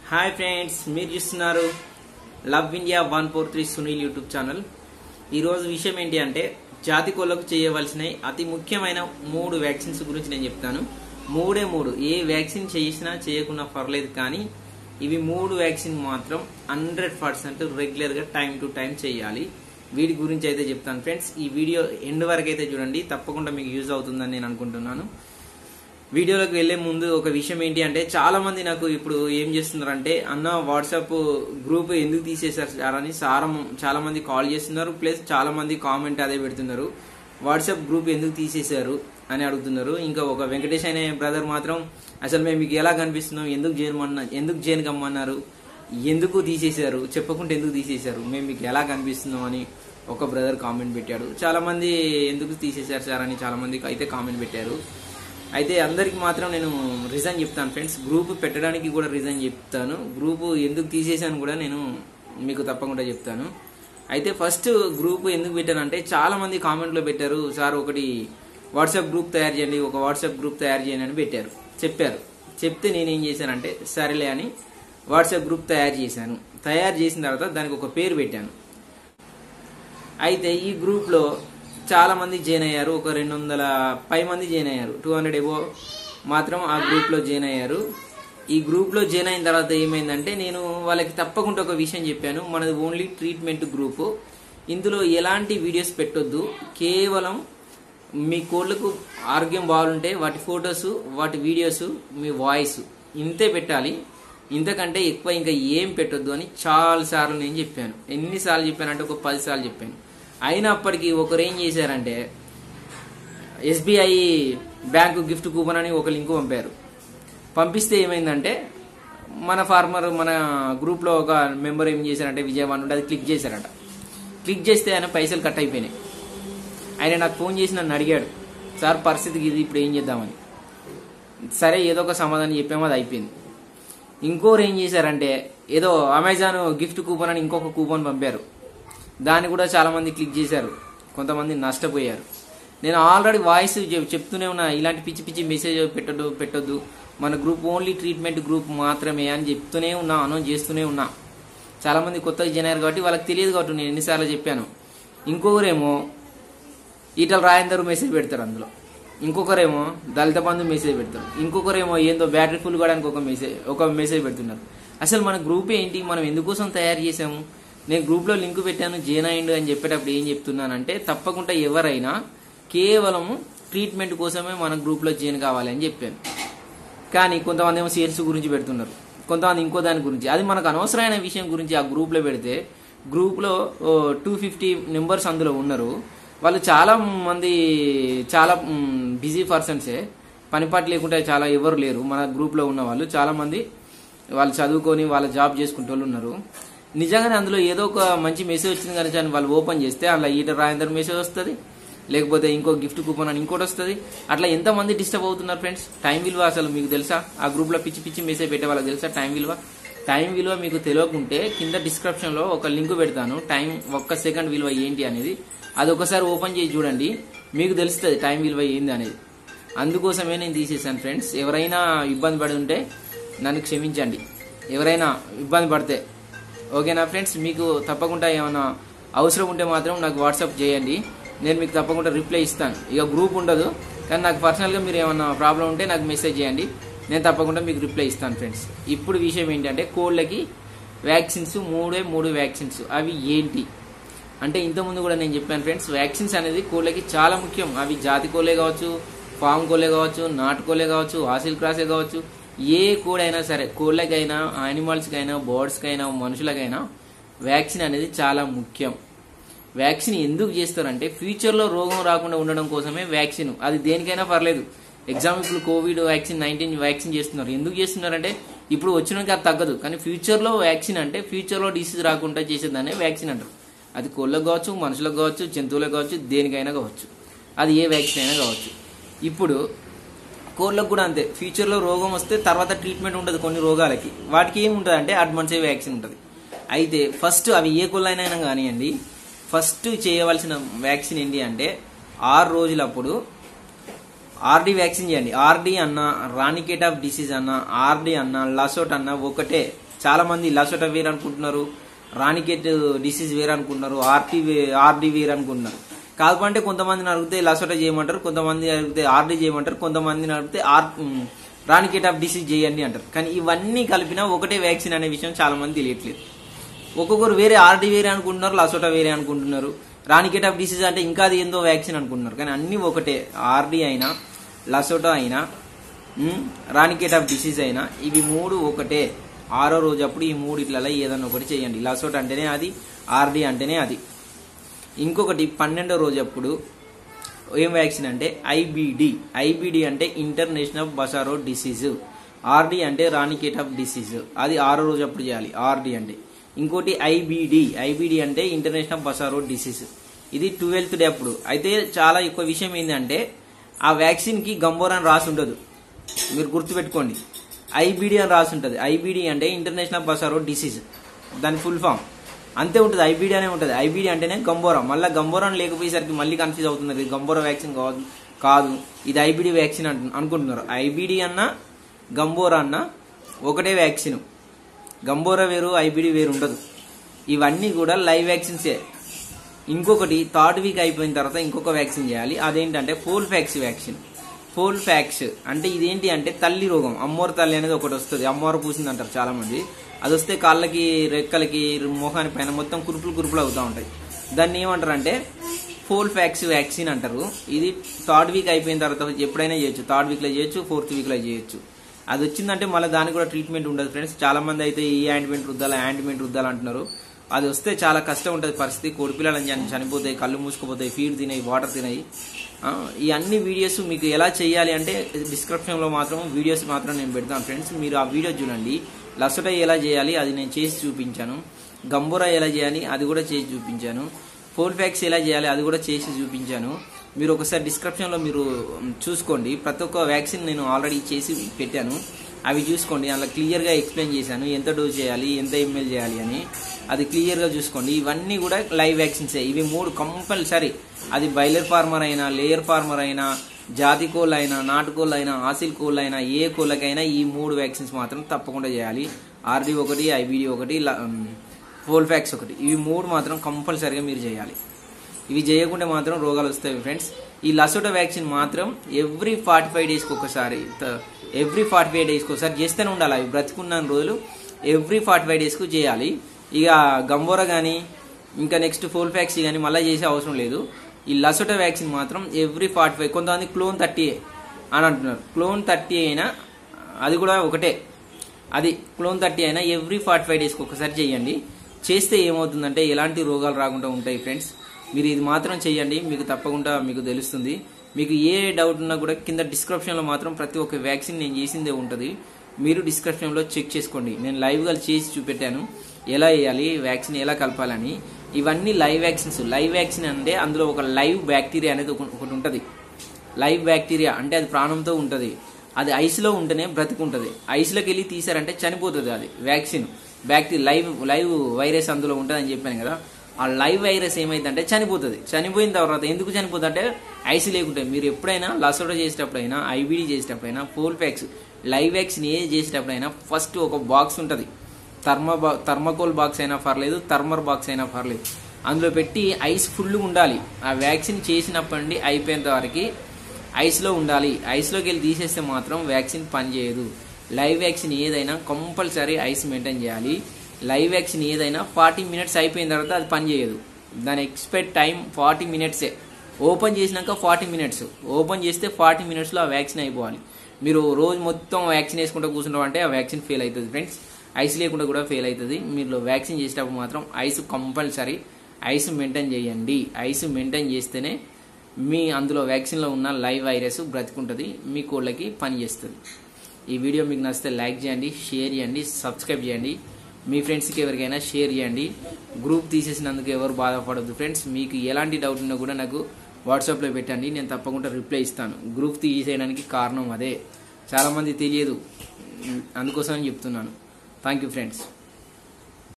hi friends మీరు చూస్తున్నారు love India one four three Sunil YouTube channel ఈరోజు విషయం ఏంటి అంటే జాతి కోళ్ళకు చేయవలసిన అతి ముఖ్యమైన మూడు వ్యాక్సిన్స్ గురించి నేను చెప్తాను మూడే మూడు ఏ వ్యాక్సిన్ చేసినా చేయకున్నా పర్లేదు కానీ ఇవి మూడు వ్యాక్సిన్ మాత్రం హండ్రెడ్ పర్సెంట్ రెగ్యులర్గా టైం టు టైం చేయాలి వీటి గురించి అయితే చెప్తాను ఫ్రెండ్స్ ఈ వీడియో ఎండ్ వరకు అయితే చూడండి తప్పకుండా మీకు యూజ్ అవుతుందని నేను అనుకుంటున్నాను వీడియోలోకి వెళ్లే ముందు ఒక విషయం ఏంటి అంటే చాలా మంది నాకు ఇప్పుడు ఏం చేస్తున్నారంటే అన్న వాట్సాప్ గ్రూప్ ఎందుకు తీసేశారు సార్ అని చాలా చాలా మంది కాల్ చేస్తున్నారు ప్లస్ చాలా మంది కామెంట్ అదే పెడుతున్నారు వాట్సాప్ గ్రూప్ ఎందుకు తీసేశారు అని అడుగుతున్నారు ఇంకా ఒక వెంకటేష్ అనే బ్రదర్ మాత్రం అసలు మేము మీకు ఎలా కనిపిస్తున్నాం ఎందుకు చేయమన్నా ఎందుకు చేయను కమ్మన్నారు ఎందుకు తీసేశారు చెప్పకుండా ఎందుకు తీసేశారు మేము మీకు ఎలా కనిపిస్తున్నాం అని ఒక బ్రదర్ కామెంట్ పెట్టాడు చాలా మంది ఎందుకు తీసేశారు సార్ అని చాలా మంది అయితే కామెంట్ పెట్టారు అయితే అందరికి మాత్రం నేను రీజన్ చెప్తాను ఫ్రెండ్స్ గ్రూప్ పెట్టడానికి కూడా రీజన్ చెప్తాను గ్రూప్ ఎందుకు తీసేసాను కూడా నేను మీకు తప్పకుండా చెప్తాను అయితే ఫస్ట్ గ్రూప్ ఎందుకు పెట్టానంటే చాలా మంది కామెంట్లో పెట్టారు సార్ ఒకటి వాట్సాప్ గ్రూప్ తయారు చేయండి ఒక వాట్సాప్ గ్రూప్ తయారు చేయండి అని పెట్టారు చెప్పారు చెప్తే నేనేం చేశానంటే సరేలే అని వాట్సాప్ గ్రూప్ తయారు చేశాను తయారు చేసిన తర్వాత దానికి ఒక పేరు పెట్టాను అయితే ఈ గ్రూప్లో చాలా మంది జాయిన్ అయ్యారు ఒక రెండు వందల పై మంది జాయిన్ అయ్యారు టూ హండ్రెడ్ ఎబో మాత్రం ఆ గ్రూప్లో జాయిన్ అయ్యారు ఈ గ్రూప్లో జాయిన్ అయిన తర్వాత ఏమైందంటే నేను వాళ్ళకి తప్పకుండా ఒక విషయం చెప్పాను మనది ఓన్లీ ట్రీట్మెంట్ గ్రూపు ఇందులో ఎలాంటి వీడియోస్ పెట్టొద్దు కేవలం మీ కోళ్ళకు ఆరోగ్యం బాగుంటే వాటి ఫొటోస్ వాటి వీడియోస్ మీ వాయిస్ ఇంతే పెట్టాలి ఇంతకంటే ఎక్కువ ఇంకా ఏం పెట్టొద్దు అని చాలా సార్లు నేను చెప్పాను ఎన్నిసార్లు చెప్పానంటే ఒక పది సార్లు చెప్పాను అయినప్పటికీ ఒకరు ఏం చేశారంటే ఎస్బీఐ బ్యాంకు గిఫ్ట్ కూపన్ అని ఒక లింక్ పంపారు పంపిస్తే ఏమైందంటే మన ఫార్మర్ మన గ్రూప్లో ఒక మెంబర్ ఏం చేశారంటే విజయవాడ నుండి అది క్లిక్ చేశారట క్లిక్ చేస్తే ఆయన పైసలు కట్ అయిపోయినాయి ఆయన నాకు ఫోన్ చేసి నన్ను అడిగాడు సార్ పరిస్థితికి ఇది ఇప్పుడు ఏం చేద్దామని సరే ఏదో ఒక సమాధానం చెప్పామో అది అయిపోయింది ఇంకోరు ఏం చేశారంటే ఏదో అమెజాన్ గిఫ్ట్ కూపన్ అని ఇంకొక కూపన్ పంపారు దాన్ని కూడా చాలా మంది క్లిక్ చేశారు కొంతమంది నష్టపోయారు నేను ఆల్రెడీ వాయిస్ చెప్తూనే ఉన్నా ఇలాంటి పిచ్చి పిచ్చి మెసేజ్ పెట్టొద్దు పెట్టొద్దు మన గ్రూప్ ఓన్లీ ట్రీట్మెంట్ గ్రూప్ మాత్రమే అని చెప్తూనే ఉన్నా అనౌన్స్ చేస్తూనే ఉన్నా చాలా మంది కొత్తగా జనారు కాబట్టి వాళ్ళకి తెలియదు కాబట్టి నేను ఎన్నిసార్లు చెప్పాను ఇంకొకరేమో ఈటల రాయందరు మెసేజ్ పెడతారు అందులో ఇంకొకరేమో దళిత బంధు మెసేజ్ పెడతారు ఇంకొకరేమో ఏందో బ్యాటరీ ఫుల్ కావడానికి ఒక మెసేజ్ ఒక మెసేజ్ పెడుతున్నారు అసలు మన గ్రూప్ ఏంటి మనం ఎందుకోసం తయారు చేసాము నేను గ్రూప్లో లింక్ పెట్టాను జైన్ అయ్యిండు అని చెప్పేటప్పుడు ఏం చెప్తున్నానంటే తప్పకుండా ఎవరైనా కేవలం ట్రీట్మెంట్ కోసమే మన గ్రూప్లో జాయిన్ కావాలి అని చెప్పాను కానీ కొంతమంది ఏమో సేల్స్ గురించి పెడుతున్నారు కొంతమంది ఇంకో దాని గురించి అది మనకు అనవసరమైన విషయం గురించి ఆ గ్రూప్లో పెడితే గ్రూప్లో టూ ఫిఫ్టీ మెంబర్స్ అందులో ఉన్నారు వాళ్ళు చాలా మంది చాలా బిజీ పర్సన్సే పనిపాటు లేకుండా చాలా ఎవరు లేరు మన గ్రూప్లో ఉన్న వాళ్ళు చాలా మంది వాళ్ళు చదువుకొని వాళ్ళ జాబ్ చేసుకుంటే వాళ్ళు ఉన్నారు నిజంగానే అందులో ఏదో ఒక మంచి మెసేజ్ వచ్చింది కానీ వాళ్ళు ఓపెన్ చేస్తే అలా ఈట రాయందర్ మెసేజ్ వస్తుంది లేకపోతే ఇంకో గిఫ్ట్ కూపన్ అని ఇంకోటి వస్తుంది అట్లా ఎంతమంది డిస్టర్బ్ అవుతున్నారు ఫ్రెండ్స్ టైం విలువ అసలు మీకు తెలుసా ఆ గ్రూప్లో పిచ్చి పిచ్చి మెసేజ్ పెట్టే వాళ్ళకి తెలుసా టైం విలువ టైం విలువ మీకు తెలియకుంటే కింద డిస్క్రిప్షన్లో ఒక లింక్ పెడతాను టైం ఒక్క సెకండ్ విలువ ఏంటి అనేది అది ఒకసారి ఓపెన్ చేసి చూడండి మీకు తెలుస్తుంది టైం విలువ ఏంది అనేది అందుకోసమే నేను తీసేసాను ఫ్రెండ్స్ ఎవరైనా ఇబ్బంది పడి ఉంటే నన్ను క్షమించండి ఎవరైనా ఇబ్బంది పడితే ఓకేనా ఫ్రెండ్స్ మీకు తప్పకుండా ఏమైనా అవసరం ఉంటే మాత్రం నాకు వాట్సాప్ చేయండి నేను మీకు తప్పకుండా రిప్లై ఇస్తాను ఇక గ్రూప్ ఉండదు కానీ నాకు పర్సనల్గా మీరు ఏమైనా ప్రాబ్లం ఉంటే నాకు మెసేజ్ చేయండి నేను తప్పకుండా మీకు రిప్లై ఇస్తాను ఫ్రెండ్స్ ఇప్పుడు విషయం ఏంటంటే కోళ్ళకి వ్యాక్సిన్స్ మూడే మూడు వ్యాక్సిన్స్ అవి ఏంటి అంటే ఇంతకుముందు కూడా నేను చెప్పాను ఫ్రెండ్స్ వ్యాక్సిన్స్ అనేది కోళ్ళకి చాలా ముఖ్యం అవి జాతి కోళ్ళే కావచ్చు ఫామ్ కోళ్ళే కావచ్చు నాటుకోలే కావచ్చు ఆసిల్ క్రాసే కావచ్చు ఏ కోడైనా సరే కోళ్ళకైనా యానిమల్స్కైనా బర్డ్స్కైనా మనుషులకైనా వ్యాక్సిన్ అనేది చాలా ముఖ్యం వ్యాక్సిన్ ఎందుకు చేస్తారంటే ఫ్యూచర్లో రోగం రాకుండా ఉండడం కోసమే వ్యాక్సిన్ అది దేనికైనా పర్లేదు ఎగ్జామ్ ఇప్పుడు కోవిడ్ వ్యాక్సిన్ నైన్టీన్ వ్యాక్సిన్ చేస్తున్నారు ఎందుకు చేస్తున్నారంటే ఇప్పుడు వచ్చినాక అది తగ్గదు కానీ ఫ్యూచర్లో వ్యాక్సిన్ అంటే ఫ్యూచర్లో డిసీజ్ రాకుండా చేసేదాన్ని వ్యాక్సిన్ అంటారు అది కోళ్ళకు కావచ్చు మనుషులకు కావచ్చు జంతువులకు కావచ్చు దేనికైనా కావచ్చు అది ఏ వ్యాక్సిన్ అయినా కావచ్చు ఇప్పుడు కోళ్ళకు కూడా అంతే ఫ్యూచర్లో రోగం వస్తే తర్వాత ట్రీట్మెంట్ ఉంటుంది కొన్ని రోగాలకి వాటికి ఏమి ఉంటుంది అంటే అడ్వాన్సే వ్యాక్సిన్ ఉంటుంది అయితే ఫస్ట్ అవి ఏ కోళ్ళైనా కానివ్వండి ఫస్ట్ చేయవలసిన వ్యాక్సిన్ ఏంటి అంటే ఆరు రోజులప్పుడు ఆర్డీ వ్యాక్సిన్ చేయండి ఆర్డీ అన్న రానికేట్ ఆఫ్ డిసీజ్ అన్న ఆర్డీ అన్న లసోట్ అన్న ఒకటే చాలా మంది లసోటా వేరు అనుకుంటున్నారు రాణికెట్ డిసీజ్ వేరు అనుకుంటున్నారు ఆర్టీ ఆర్డీ వేరు అనుకుంటున్నారు కాకపోతే కొంతమందిని అడిగితే లసోటా చేయమంటారు కొంతమంది అడిగితే ఆర్డీ చేయమంటారు కొంతమందిని అడిగితే R um, Ranikhet of disease చేయండి అంటారు కానీ ఇవన్నీ కలిపినా ఒకటే వ్యాక్సిన్ అనే విషయం చాలా మంది తెలియట్లేదు ఒక్కొక్కరు వేరే ఆర్డీ వేరే అనుకుంటున్నారు లసోటా వేరే అనుకుంటున్నారు రాణికెట్ ఆఫ్ డిసీజ్ అంటే ఇంకా అది ఏందో వ్యాక్సిన్ అనుకుంటున్నారు కానీ అన్ని ఒకటే ఆర్డీ అయినా లసోటా అయినా ఉమ్, రాణికెట్ ఆఫ్ డిసీజ్ అయినా ఇవి మూడు ఒకటే ఆరో రోజు అప్పుడు ఈ మూడిట్లలో ఏదన్నా ఒకటి చేయండి లసోటా అంటేనే అది ఆర్డీ అంటేనే అది ఇంకొకటి పన్నెండో రోజు అప్పుడు ఏం వ్యాక్సిన్ అంటే ఐబిడి ఐబిడి అంటే ఇంటర్నేషనల్ బసారో డిసీజ్ ఆర్డి అంటే రాణికేట్ ఆఫ్ డిసీజ్ అది ఆరో రోజు అప్పుడు చేయాలి ఆర్డి అంటే ఇంకోటి ఐబిడి ఐబిడి అంటే ఇంటర్నేషనల్ బసారో డిసీజ్ ఇది ట్వెల్త్ డే అప్పుడు అయితే చాలా ఎక్కువ విషయం ఏంటంటే ఆ వ్యాక్సిన్ కి గంబోరా అని రాసి ఉండదు మీరు గుర్తుపెట్టుకోండి ఐబిడి అని రాసి ఉంటుంది ఐబిడి అంటే ఇంటర్నేషనల్ బసారో డిసీజ్ దాని ఫుల్ ఫామ్ అంతే ఉంటుంది ఐబీడీ అనే ఉంటుంది ఐబీడీ అంటేనే గంబోరా మళ్ళీ గంబోరా అని లేకపోయేసరికి మళ్ళీ కన్ఫ్యూజ్ అవుతుంది ఇది గంబోరా వ్యాక్సిన్ కాదు కాదు ఇది ఐబీడీ వ్యాక్సిన్ అంటు అనుకుంటున్నారు ఐబీడీ అన్న గంబోరా అన్న ఒకటే వ్యాక్సిన్ గంబోరా వేరు ఐబీడీ వేరు ఉండదు ఇవన్నీ కూడా లైవ్ వ్యాక్సిన్సే ఇంకొకటి థర్డ్ వీక్ అయిపోయిన తర్వాత ఇంకొక వ్యాక్సిన్ చేయాలి అదేంటంటే fowl pox vaccine fowl pox అంటే ఇదేంటి అంటే తల్లి రోగం అమ్మోరు తల్లి అనేది ఒకటి వస్తుంది అమ్మోరు పూసింది అంటారు చాలా మంది అది వస్తే కాళ్ళకి రెక్కలకి మొహాని పైన మొత్తం కురుపులు కురుపులు అవుతూ ఉంటాయి దాన్ని ఏమంటారు అంటే ఫోల్ ఫ్యాక్స్ వ్యాక్సిన్ అంటారు ఇది థర్డ్ వీక్ అయిపోయిన తర్వాత ఎప్పుడైనా చేయొచ్చు థర్డ్ వీక్లో చేయొచ్చు ఫోర్త్ వీక్లో చేయొచ్చు అది వచ్చిందంటే మళ్ళీ దానికి కూడా ట్రీట్మెంట్ ఉండదు ఫ్రెండ్స్ చాలా మంది అయితే ఈ యాంటిమెంట్ రుద్దాలా యాంటిమెంట్ రుద్దాలా అంటున్నారు అది వస్తే చాలా కష్టం ఉంటుంది పరిస్థితి కోడిపిల్లలు చని- చనిపోతాయి కళ్ళు మూసుకుపోతాయి ఫీడ్ తినాయి వాటర్ తినాయి ఆ, ఈ అన్ని వీడియోస్ మీకు ఎలా చేయాలి అంటే డిస్క్రిప్షన్లో మాత్రం వీడియోస్ మాత్రం నేను పెడతాను ఫ్రెండ్స్ మీరు ఆ వీడియో చూడండి లసట ఎలా చేయాలి అది నేను చేసి చూపించాను గంబోరా ఎలా చేయాలి అది కూడా చేసి చూపించాను ఫోల్ ప్యాక్స్ ఎలా చేయాలి అది కూడా చేసి చూపించాను మీరు ఒకసారి డిస్క్రిప్షన్లో మీరు మ్, చూసుకోండి ప్రతి ఒక్క వ్యాక్సిన్ నేను ఆల్రెడీ చేసి పెట్టాను అవి చూసుకోండి అలా క్లియర్గా ఎక్స్ప్లెయిన్ చేశాను ఎంత డోస్ చేయాలి ఎంత ఎంఎల్ చేయాలి అని అది క్లియర్గా చూసుకోండి ఇవన్నీ కూడా లైవ్ వ్యాక్సిన్సే ఇవి మూడు కంపల్సరీ అది బైలర్ ఫార్మర్ అయినా లేయర్ ఫార్మర్ అయినా జాతి కోళ్ళు అయినా నాటుకోళ్ళు అయినా ఆసిల్ కోళ్ళు అయినా ఏ కోళ్ళకైనా ఈ మూడు వ్యాక్సిన్స్ మాత్రం తప్పకుండా చేయాలి ఆర్డీ ఒకటి ఐబీడీ ఒకటి ఫోల్ ఫ్యాక్స్ ఒకటి ఇవి మూడు మాత్రం కంపల్సరీగా మీరు చేయాలి ఇవి చేయకుంటే మాత్రం రోగాలు వస్తాయి ఫ్రెండ్స్ ఈ లసోటా వ్యాక్సిన్ మాత్రం ఎవ్రీ ఫార్టీ ఫైవ్ డేస్కి ఒకసారి ఎవ్రీ ఫార్టీ ఫైవ్ డేస్కి ఒకసారి చేస్తూనే ఉండాలి అవి బ్రతుకున్న రోజులు ఎవ్రీ ఫార్టీ ఫైవ్ డేస్కు చేయాలి ఇక గంబోరా కానీ ఇంకా నెక్స్ట్ ఫోల్ ఫ్యాక్సీ కానీ మళ్ళీ చేసే అవసరం లేదు ఈ లసోటా వ్యాక్సిన్ మాత్రం ఎవ్రీ ఫార్టీ ఫైవ్ కొంతమంది క్లోన్ థర్టీ అని అంటున్నారు క్లోన్ థర్టీ అయినా అది కూడా ఒకటే అది క్లోన్ థర్టీ అయినా ఎవ్రీ ఫార్టీ ఫైవ్ డేస్కి ఒకసారి చేయండి చేస్తే ఏమవుతుందంటే ఎలాంటి రోగాలు రాకుండా ఉంటాయి ఫ్రెండ్స్ మీరు ఇది మాత్రం చేయండి మీకు తప్పకుండా మీకు తెలుస్తుంది మీకు ఏ డౌట్ ఉన్నా కూడా కింద డిస్క్రిప్షన్లో మాత్రం ప్రతి ఒక్క వ్యాక్సిన్ నేను చేసిందే ఉంటుంది మీరు డిస్క్రిప్షన్లో చెక్ చేసుకోండి నేను లైవ్గా చేసి చూపెట్టాను ఎలా వేయాలి వ్యాక్సిన్ ఎలా కలపాలని ఇవన్నీ లైవ్ వ్యాక్సిన్స్ లైవ్ వ్యాక్సిన్ అంటే అందులో ఒక లైవ్ బ్యాక్టీరియా అనేది ఒక- ఒకటి ఉంటుంది లైవ్ బ్యాక్టీరియా అంటే అది ప్రాణంతో ఉంటుంది అది ఐస్లో ఉంటేనే బ్రతికుంటుంది ఐస్లోకి వెళ్ళి తీసారంటే చనిపోతుంది అది vaccine bacteria live live virus అందులో ఉంటుంది అని చెప్పాను కదా ఆ లైవ్ వైరస్ ఏమైందంటే చనిపోతుంది చనిపోయిన తర్వాత ఎందుకు చనిపోతుంది అంటే ఐస్ లేకుంటే మీరు ఎప్పుడైనా లసోడా చేసేటప్పుడైనా ఐబీడీ చేసేటప్పుడైనా ఫోల్ ప్యాక్స్ లైవ్ వ్యాక్సిన్ ఏ చేసేటప్పుడైనా ఫస్ట్ ఒక బాక్స్ ఉంటుంది థర్మ బా థర్మకోల్ బాక్స్ అయినా పర్లేదు థర్మర్ బాక్స్ అయినా పర్లేదు అందులో పెట్టి ఐస్ ఫుల్ ఉండాలి ఆ వ్యాక్సిన్ చేసినప్పటి నుండి అయిపోయేంత వరకు ఐస్లో ఉండాలి ఐస్లోకి వెళ్ళి తీసేస్తే మాత్రం వ్యాక్సిన్ పనిచేయదు లైవ్ వ్యాక్సిన్ ఏదైనా కంపల్సరీ ఐస్ మెయింటైన్ చేయాలి లైవ్ వ్యాక్సిన్ ఏదైనా ఫార్టీ మినిట్స్ అయిపోయిన తర్వాత అది పనిచేయదు దాని ఎక్స్పెక్ట్ టైం ఫార్టీ మినిట్సే ఓపెన్ చేసినాక ఫార్టీ మినిట్స్ ఓపెన్ చేస్తే ఫార్టీ మినిట్స్లో ఆ వ్యాక్సిన్ అయిపోవాలి మీరు రోజు మొత్తం వ్యాక్సిన్ వేసుకుంటూ కూర్చుంటాం అంటే ఆ వ్యాక్సిన్ ఫెయిల్ అవుతుంది ఫ్రెండ్స్ ఐస్ లేకుండా కూడా ఫెయిల్ అవుతుంది మీరు వ్యాక్సిన్ చేసేటప్పుడు మాత్రం ఐస్ కంపల్సరీ ఐస్ మెయింటైన్ చేయండి ఐస్ మెయింటైన్ చేస్తేనే మీ అందులో వ్యాక్సిన్లో ఉన్న లైవ్ వైరస్ బ్రతికుంటుంది మీ కోళ్ళకి పని చేస్తుంది ఈ వీడియో మీకు నచ్చితే లైక్ చేయండి షేర్ చేయండి సబ్స్క్రైబ్ చేయండి మీ ఫ్రెండ్స్కి ఎవరికైనా షేర్ చేయండి గ్రూప్ తీసేసినందుకు ఎవరు బాధపడద్దు ఫ్రెండ్స్ మీకు ఎలాంటి డౌట్ ఉన్నా కూడా నాకు వాట్సాప్లో పెట్టండి నేను తప్పకుండా రిప్లై ఇస్తాను గ్రూప్ తీసేయడానికి కారణం అదే చాలామంది తెలియదు అందుకోసం చెప్తున్నాను థ్యాంక్ యూ ఫ్రెండ్స్